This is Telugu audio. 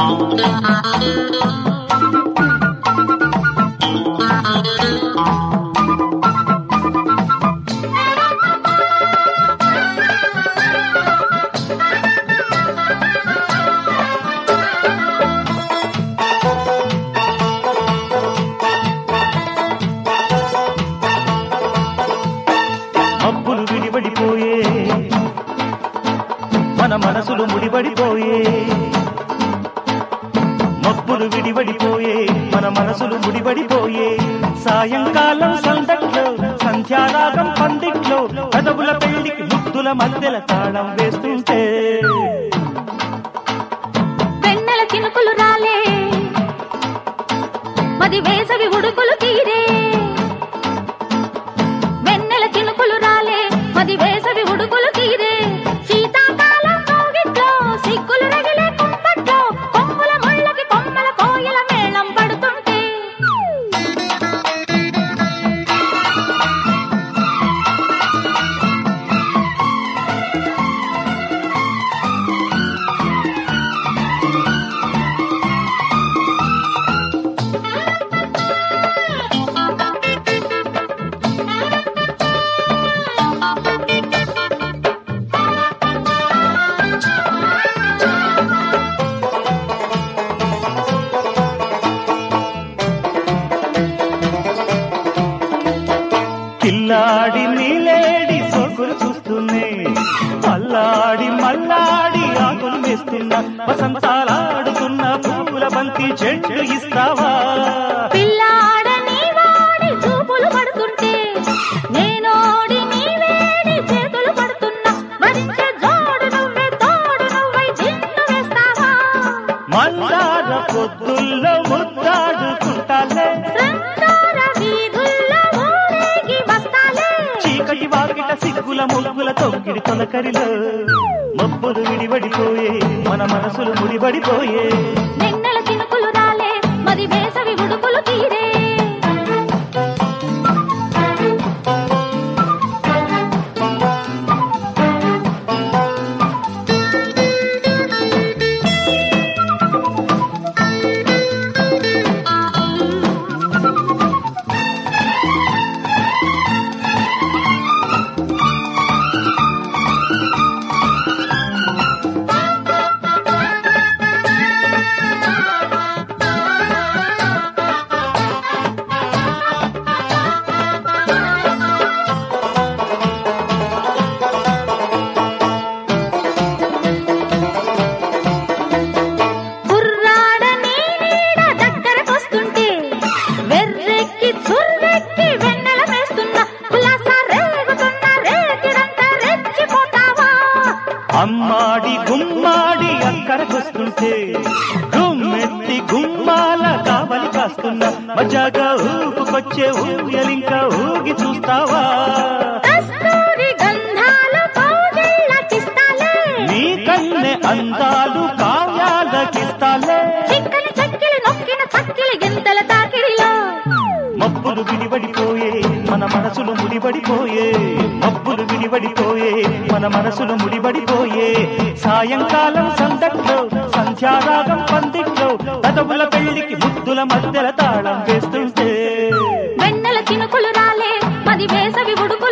మబ్బులు విడిపడిపోయే మన మనసులు ముడిపడిపోయే మబ్బులు విడిపడిపోయే మన మనసులు ముడిపడిపోయే సాయంకాలం సందట్లో సంధ్యారాగం పందిట్లో కదవుల పెళ్లికి ముద్దుల మధ్యల తాళం వేస్తుంటే వెన్నెల చినుకులు రాలే మది వేసవి ఉడుకులు తీరే వెన్నెల చినుకులు రాలే మది వేసవి ఉడుకులు తీరే శీతాకాలం మోగిట్లో సిగ్గులు రగిలే కుంపట్లో కొమ్ముల ముళ్ళకి కొమ్మల కోయల మేళం పడుతుంటే పిల్లాడి నీలేడి సోకులు చూస్తూనే అల్లాడి మల్లాడి ఆకులు వేస్తున్నా వసంతాలాడుతున్న పూల బంతి చెట్టు ఇస్తావా పిల్లాడ నీ వాడి చూపులు పడుతుంటే నేనోడి నీ వేడి చేతులు పడుతున్నా వరించే జోడు నువ్వే తోడు నువ్వై దిండు వేస్తావా మందార పొద్దుల్లో ముద్దాడుకుంటాలే శృంగార వీధుల్లో ఊరేగి వస్తాలే చీకటి వాకిట సిగ్గుల ముగ్గుల తొక్కిడి తొలకరిలో మబ్బులు విడివడిపోయే మన మనసులు ముడిపడిపోయే వెన్నెల చినుకులు రాలే మరి వేసవి ఉడుకులు తీరే కుర్రాడ నీ నీడ దగ్గరకొస్తుంటే వెర్రెక్కి చుర్రెక్కి వెన్నెల వేస్తున్నా కులాస రేగుతున్న రేతిరంతా రెచ్చిపోతావా అమ్మాడి గుమ్మాడి అక్కరకొస్తుంటే గుమ్మెత్తి గుమ్మాల కావలి కాస్తున్నా మజాగా ఊపుకొచ్చే ఊయలింకా ఊగి చూస్తావా కస్తూరి గంధాలు కౌగిళ్ళకిస్తాలే నీ కన్నె అందాలు కావ్యాలకిస్తాలే చిక్కని చక్కిలి నొక్కిన చక్కిలి గింతల తాకిడిలో మబ్బులు విడిపడిపోయే మన మనసులు ముడిపడిపోయే మబ్బులు విడిపడిపోయే మన మనసులు ముడిపడిపోయే సాయంకాలం సందట్లో సంధ్యారాగం పందిట్లో కదవుల పెళ్లికి ముద్దుల మధ్యల తాళం వేస్తుంటే వెన్నెల చినుకులు రాలే మది వేసవి ఉడుకు